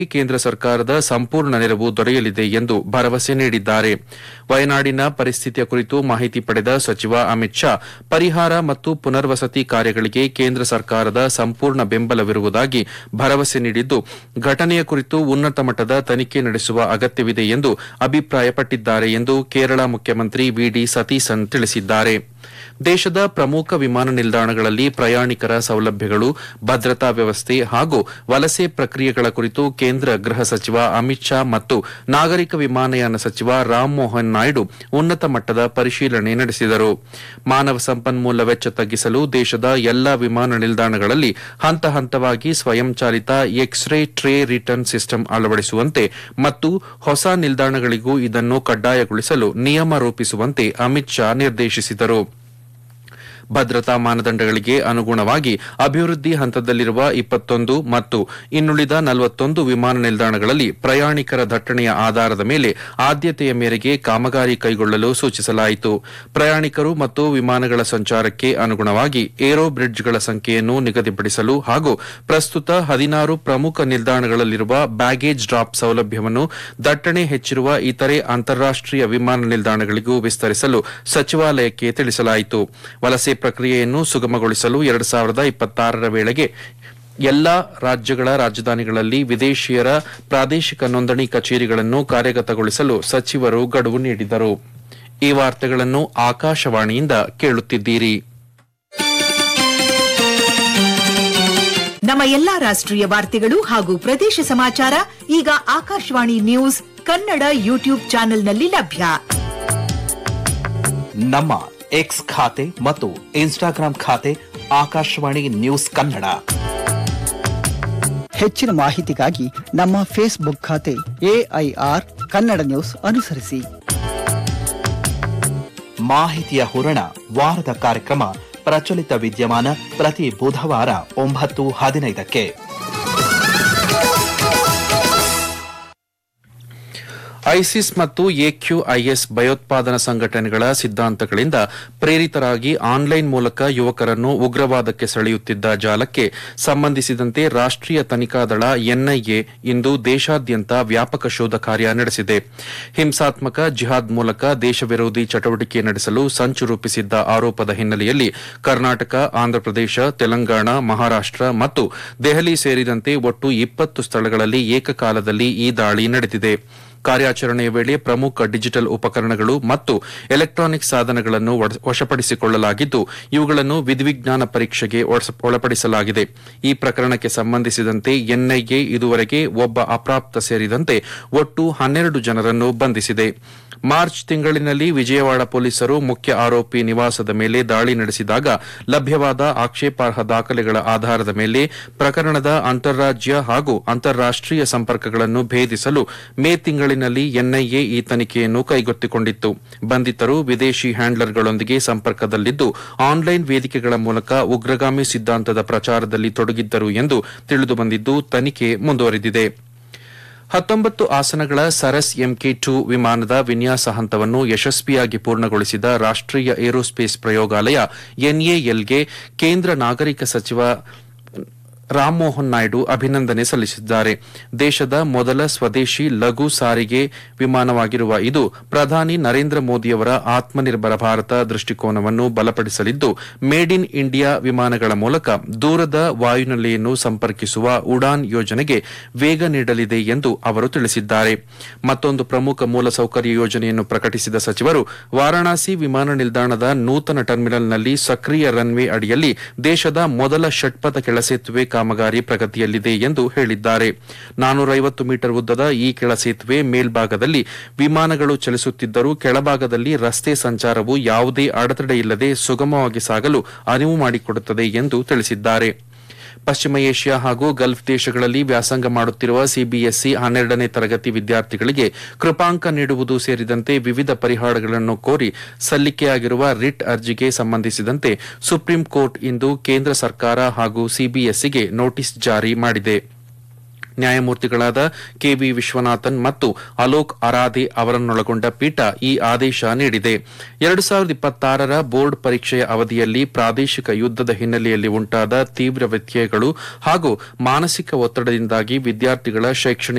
ಕೇಂದ್ರ ಸರ್ಕಾರದ ಸಂಪೂರ್ಣ ನೆರವು ದೊರೆಯಲಿದೆ ಎಂದು ಭರವಸೆ ನೀಡಿದ್ದಾರೆ ವಯನಾಡಿನ ಪರಿಸ್ಥಿತಿಯ ಕುರಿತು ಮಾಹಿತಿ ಪಡೆದ ಸಚಿವ ಅಮಿತ್ ಶಾ ಪರಿಹಾರ ಮತ್ತು ಪುನರ್ವಸತಿ ಕಾರ್ಯಗಳಿಗೆ ಕೇಂದ್ರ ಸರ್ಕಾರದ ಸಂಪೂರ್ಣ ಬೆಂಬಲವಿರುವುದಾಗಿ ಭರವಸೆ ನೀಡಿದ್ದು ಘಟನೆಯ ಕುರಿತು ಉನ್ನತ ಮಟ್ಟದ ತನಿಖೆ ನಡೆಸುವ ಅಗತ್ಯವಿದೆ ಎಂದು ಅಭಿಪ್ರಾಯಪಟ್ಟಿದ್ದಾರೆ ಎಂದು ಕೇರಳ ಮುಖ್ಯಮಂತ್ರಿ ವಿಡಿ ಸತೀಸನ್ ತಿಳಿಸಿದ್ದಾರೆ ದೇಶದ ಪ್ರಮುಖ ವಿಮಾನ ನಿಲ್ದಾಣಗಳಲ್ಲಿ ಪ್ರಯಾಣಿಕರ ಸೌಲಭ್ಯಗಳು ಭದ್ರತಾ ವ್ಯವಸ್ಥೆ ಹಾಗೂ ವಲಸೆ ಪ್ರಕ್ರಿಯೆಗಳ ಕುರಿತು ಕೇಂದ್ರ ಗೃಹ ಸಚಿವ ಅಮಿತ್ ಶಾ ಮತ್ತು ನಾಗರಿಕ ವಿಮಾನಯಾನ ಸಚಿವ ರಾಮ್ ಮೋಹನ್ ನಾಯ್ಡು ಉನ್ನತ ಮಟ್ಟದ ಪರಿಶೀಲನೆ ನಡೆಸಿದರು ಮಾನವ ಸಂಪನ್ಮೂಲ ವೆಚ್ಚ ತಗ್ಗಿಸಲು ದೇಶದ ಎಲ್ಲಾ ವಿಮಾನ ನಿಲ್ದಾಣಗಳಲ್ಲಿ ಹಂತ ಹಂತವಾಗಿ ಸ್ವಯಂಚಾಲಿತ ಎಕ್ಸ್ರೇ ಟ್ರೇ ರಿಟರ್ನ್ ಸಿಸ್ಟಮ್ ಅಳವಡಿಸುವಂತೆ ಮತ್ತು ಹೊಸ ನಿಲ್ದಾಣಗಳಿಗೂ ಇದನ್ನು ಕಡ್ಡಾಯಗೊಳಿಸಲು ನಿಯಮ ರೂಪಿಸುವಂತೆ ಅಮಿತ್ ಶಾ ನಿರ್ದೇಶಿಸಿದರು ಭದ್ರತಾ ಮಾನದಂಡಗಳಿಗೆ ಅನುಗುಣವಾಗಿ ಅಭಿವೃದ್ಧಿ ಹಂತದಲ್ಲಿರುವ ಇಪ್ಪತ್ತೊಂದು ಮತ್ತು ಇನ್ನುಳಿದ ನಲವತ್ತೊಂದು ವಿಮಾನ ನಿಲ್ದಾಣಗಳಲ್ಲಿ ಪ್ರಯಾಣಿಕರ ದಟ್ಟಣೆಯ ಆಧಾರದ ಮೇಲೆ ಆದ್ಯತೆಯ ಮೇರೆಗೆ ಕಾಮಗಾರಿ ಕೈಗೊಳ್ಳಲು ಸೂಚಿಸಲಾಯಿತು ಪ್ರಯಾಣಿಕರು ಮತ್ತು ವಿಮಾನಗಳ ಸಂಚಾರಕ್ಕೆ ಅನುಗುಣವಾಗಿ ಏರೋ ಬ್ರಿಡ್ಜ್ಗಳ ಸಂಖ್ಯೆಯನ್ನು ನಿಗದಿಪಡಿಸಲು ಹಾಗೂ ಪ್ರಸ್ತುತ ಹದಿನಾರು ಪ್ರಮುಖ ನಿಲ್ದಾಣಗಳಲ್ಲಿರುವ ಬ್ಯಾಗೇಜ್ ಡ್ರಾಪ್ ಸೌಲಭ್ಯವನ್ನು ದಟ್ಟಣೆ ಹೆಚ್ಚಿರುವ ಇತರೆ ಅಂತಾರಾಷ್ಟೀಯ ವಿಮಾನ ನಿಲ್ದಾಣಗಳಿಗೂ ವಿಸ್ತರಿಸಲು ಸಚಿವಾಲಯಕ್ಕೆ ತಿಳಿಸಲಾಯಿತು ವಲಸೆ ಪ್ರಕ್ರಿಯೆಯನ್ನು ಸುಗಮಗೊಳಿಸಲು ಎರಡು ಸಾವಿರದ ಇಪ್ಪತ್ತಾರರ ವೇಳೆಗೆ ಎಲ್ಲಾ ರಾಜ್ಯಗಳ ರಾಜಧಾನಿಗಳಲ್ಲಿ ವಿದೇಶಿಯರ ಪ್ರಾದೇಶಿಕ ನೋಂದಣಿ ಕಚೇರಿಗಳನ್ನು ಕಾರ್ಯಗತಗೊಳಿಸಲು ಸಚಿವರು ಗಡುವು ನೀಡಿದರು ಈ ವಾರ್ತೆಗಳನ್ನು ಆಕಾಶವಾಣಿಯಿಂದ ಕೇಳುತ್ತಿದ್ದೀರಿ ನಮ್ಮ ಎಲ್ಲಾ ರಾಷ್ಟ್ರೀಯ ವಾರ್ತೆಗಳು ಹಾಗೂ ಪ್ರದೇಶ ಸಮಾಚಾರ ಈಗ ಆಕಾಶವಾಣಿ ನ್ಯೂಸ್ ಕನ್ನಡ ಯೂಟ್ಯೂಬ್ ಚಾನೆಲ್ನಲ್ಲಿ ಲಭ್ಯ ನಮ್ಮ ಎಕ್ಸ್ ಖಾತೆ ಮತ್ತು ಇನ್ಸ್ಟಾಗ್ರಾಂ ಖಾತೆ ಆಕಾಶವಾಣಿ ನ್ಯೂಸ್ ಕನ್ನಡ ಹೆಚ್ಚಿನ ಮಾಹಿತಿಗಾಗಿ ನಮ್ಮ ಫೇಸ್ಬುಕ್ ಖಾತೆ ಎಐಆರ್ ಕನ್ನಡ ನ್ಯೂಸ್ ಅನುಸರಿಸಿ ಮಾಹಿತಿಯ ಹೂರಣ ವಾರದ ಕಾರ್ಯಕ್ರಮ ಪ್ರಚಲಿತ ವಿದ್ಯಮಾನ ಪ್ರತಿ ಬುಧವಾರ ಒಂಬತ್ತು ಹದಿನೈದಕ್ಕೆ ಐಸಿಸ್ ಮತ್ತು ಎಕ್ಯುಐಎಸ್ ಭಯೋತ್ಪಾದನಾ ಸಂಘಟನೆಗಳ ಸಿದ್ಧಾಂತಗಳಿಂದ ಪ್ರೇರಿತರಾಗಿ ಆನ್ಲೈನ್ ಮೂಲಕ ಯುವಕರನ್ನು ಉಗ್ರವಾದಕ್ಕೆ ಸೆಳೆಯುತ್ತಿದ್ದ ಜಾಲಕ್ಕೆ ಸಂಬಂಧಿಸಿದಂತೆ ರಾಷ್ಟ್ರೀಯ ತನಿಖಾ ದಳ ಎನ್ಐಎ ಇಂದು ದೇಶಾದ್ಯಂತ ವ್ಯಾಪಕ ಶೋಧ ಕಾರ್ಯ ನಡೆಸಿದೆ ಹಿಂಸಾತ್ಮಕ ಜಿಹಾದ್ ಮೂಲಕ ದೇಶ ವಿರೋಧಿ ಚಟುವಟಿಕೆ ನಡೆಸಲು ಸಂಚು ರೂಪಿಸಿದ್ದ ಆರೋಪದ ಹಿನ್ನೆಲೆಯಲ್ಲಿ ಕರ್ನಾಟಕ ಆಂಧ್ರಪ್ರದೇಶ ತೆಲಂಗಾಣ ಮಹಾರಾಷ್ಟ್ರ ಮತ್ತು ದೆಹಲಿ ಸೇರಿದಂತೆ ಒಟ್ಟು ಇಪ್ಪತ್ತು ಸ್ಥಳಗಳಲ್ಲಿ ಏಕಕಾಲದಲ್ಲಿ ಈ ದಾಳಿ ನಡೆದಿದೆ ಕಾರ್ಯಾಚರಣೆಯ ವೇಳೆ ಪ್ರಮುಖ ಡಿಜಿಟಲ್ ಉಪಕರಣಗಳು ಮತ್ತು ಎಲೆಕ್ಟ್ರಾನಿಕ್ ಸಾಧನಗಳನ್ನು ಒಡ- ವಶಪಡಿಸಿಕೊಳ್ಳಲಾಗಿದ್ದು ಇವುಗಳನ್ನು ವಿಧಿವಿಜ್ಞಾನ ಪರೀಕ್ಷೆಗೆ ಒಳಸ- ಒಳಪಡಿಸಲಾಗಿದೆ ಈ ಪ್ರಕರಣಕ್ಕೆ ಸಂಬಂಧಿಸಿದಂತೆ ಎನ್ಐಎ ಇದುವರೆಗೆ ಒಬ್ಬ ಅಪ್ರಾಪ್ತ ಸೇರಿದಂತೆ ಒಟ್ಟು ಹನ್ನೆರಡು ಜನರನ್ನು ಬಂಧಿಸಿದೆ ಮಾರ್ಚ್ ತಿಂಗಳಿನಲ್ಲಿ ವಿಜಯವಾಡ ಪೊಲೀಸರು ಮುಖ್ಯ ಆರೋಪಿ ನಿವಾಸದ ಮೇಲೆ ದಾಳಿ ನಡೆಸಿದಾಗ ಲಭ್ಯವಾದ ಆಕ್ಷೇಪಾರ್ಹ ದಾಖಲೆಗಳ ಆಧಾರದ ಮೇಲೆ ಪ್ರಕರಣದ ಅಂತಾರಾಜ್ಯ ಹಾಗೂ ಅಂತಾರಾಷ್ಟೀಯ ಸಂಪರ್ಕಗಳನ್ನು ಭೇದಿಸಲು ಮೇ ತಿಂಗಳಿನಲ್ಲಿ ಎನ್ಐಎ ಈ ತನಿಖೆಯನ್ನು ಕೈಗೆತ್ತಿಕೊಂಡಿತ್ತು ಬಂಧಿತರು ವಿದೇಶಿ ಹ್ಯಾಂಡ್ಲರ್ಗಳೊಂದಿಗೆ ಸಂಪರ್ಕದಲ್ಲಿದ್ದು ಆನ್ಲೈನ್ ವೇದಿಕೆಗಳ ಮೂಲಕ ಉಗ್ರಗಾಮಿ ಸಿದ್ಧಾಂತದ ಪ್ರಚಾರದಲ್ಲಿ ತೊಡಗಿದ್ದರು ಎಂದು ತಿಳಿದುಬಂದಿದ್ದು ತನಿಖೆ ಮುಂದುವರೆದಿದೆ ಹತ್ತೊಂಬತ್ತು ಆಸನಗಳ ಸರಸ್ ಎಂಕೆ ಟು ವಿಮಾನದ ವಿನ್ಯಾಸ ಹಂತವನ್ನು ಯಶಸ್ವಿಯಾಗಿ ಪೂರ್ಣಗೊಳಿಸಿದ ರಾಷ್ಟ್ರೀಯ ಏರೋಸ್ಪೇಸ್ ಪ್ರಯೋಗಾಲಯ ಎನ್ಎಎಲ್ಗೆ ಕೇಂದ್ರ ನಾಗರಿಕ ಸಚಿವ ರಾಮಮೋಹನ್ ನಾಯ್ಡು ಅಭಿನಂದನೆ ಸಲ್ಲಿಸಿದ್ದಾರೆ ದೇಶದ ಮೊದಲ ಸ್ವದೇಶಿ ಲಘು ಸಾರಿಗೆ ವಿಮಾನವಾಗಿರುವ ಇದು ಪ್ರಧಾನಿ ನರೇಂದ್ರ ಮೋದಿಯವರ ಆತ್ಮನಿರ್ಭರ ಭಾರತ ದೃಷ್ಟಿಕೋನವನ್ನು ಬಲಪಡಿಸಲಿದ್ದು ಮೇಡ್ ಇನ್ ಇಂಡಿಯಾ ವಿಮಾನಗಳ ಮೂಲಕ ದೂರದ ವಾಯುನೆಲೆಯನ್ನು ಸಂಪರ್ಕಿಸುವ ಉಡಾನ್ ಯೋಜನೆಗೆ ವೇಗ ನೀಡಲಿದೆ ಎಂದು ಅವರು ತಿಳಿಸಿದ್ದಾರೆ ಮತ್ತೊಂದು ಪ್ರಮುಖ ಮೂಲಸೌಕರ್ಯ ಯೋಜನೆಯನ್ನು ಪ್ರಕಟಿಸಿದ ಸಚಿವರು ವಾರಾಣಸಿ ವಿಮಾನ ನಿಲ್ದಾಣದ ನೂತನ ಟರ್ಮಿನಲ್ನಲ್ಲಿ ಸಕ್ರಿಯ ರನ್ವೇ ಅಡಿಯಲ್ಲಿ ದೇಶದ ಮೊದಲ ಷಟ್ಪಥ ಕೆಳಸೇತುವೆ ಕಾಮಗಾರಿ ಪ್ರಗತಿಯಲ್ಲಿದೆ ಎಂದು ಹೇಳಿದ್ದಾರೆ ನಾನೂರೈವತ್ತು ಮೀಟರ್ ಉದ್ದದ ಈ ಕೆಳಸೇತುವೆ ಮೇಲ್ಭಾಗದಲ್ಲಿ ವಿಮಾನಗಳು ಚಲಿಸುತ್ತಿದ್ದರೂ ಕೆಳಭಾಗದಲ್ಲಿ ರಸ್ತೆ ಸಂಚಾರವು ಯಾವುದೇ ಅಡೆತಡೆಯಿಲ್ಲದೆ ಸುಗಮವಾಗಿ ಸಾಗಲು ಅನುವು ಮಾಡಿಕೊಡುತ್ತದೆ ಎಂದು ತಿಳಿಸಿದ್ದಾರೆ ಪಶ್ಚಿಮ ಏಷ್ಯಾ ಹಾಗೂ ಗಲ್ಫ್ ದೇಶಗಳಲ್ಲಿ ವ್ಯಾಸಂಗ ಮಾಡುತ್ತಿರುವ ಸಿಬಿಎಸ್ಇ ಹನ್ನೆರಡನೇ ತರಗತಿ ವಿದ್ಯಾರ್ಥಿಗಳಿಗೆ ಕೃಪಾಂಕ ನೀಡುವುದು ಸೇರಿದಂತೆ ವಿವಿಧ ಪರಿಹಾರಗಳನ್ನು ಕೋರಿ ಸಲ್ಲಿಕೆಯಾಗಿರುವ ರಿಟ್ ಅರ್ಜಿಗೆ ಸಂಬಂಧಿಸಿದಂತೆ ಸುಪ್ರೀಂ ಕೋರ್ಟ್ ಇಂದು ಕೇಂದ್ರ ಸರ್ಕಾರ ಹಾಗೂ ಸಿಬಿಎಸ್ಇಗೆ ನೋಟಿಸ್ ಜಾರಿ ಮಾಡಿದೆ ನ್ಯಾಯಮೂರ್ತಿಗಳಾದ ಕೆಬಿ ವಿಶ್ವನಾಥನ್ ಮತ್ತು ಅಲೋಕ್ ಅರಾಧೆ ಅವರನ್ನೊಳಗೊಂಡ ಪೀಠ ಈ ಆದೇಶ ನೀಡಿದೆ ಎರಡು ಸಾವಿರದ ಇಪ್ಪತ್ತಾರರ ಬೋರ್ಡ್ ಪರೀಕ್ಷೆಯ ಅವಧಿಯಲ್ಲಿ ಪ್ರಾದೇಶಿಕ ಯುದ್ದದ ಹಿನ್ನೆಲೆಯಲ್ಲಿ ಉಂಟಾದ ತೀವ್ರ ವ್ಯತ್ಯಯಗಳು ಹಾಗೂ ಮಾನಸಿಕ ಒತ್ತಡದಿಂದಾಗಿ ವಿದ್ಯಾರ್ಥಿಗಳ ಶೈಕ್ಷಣಿಕ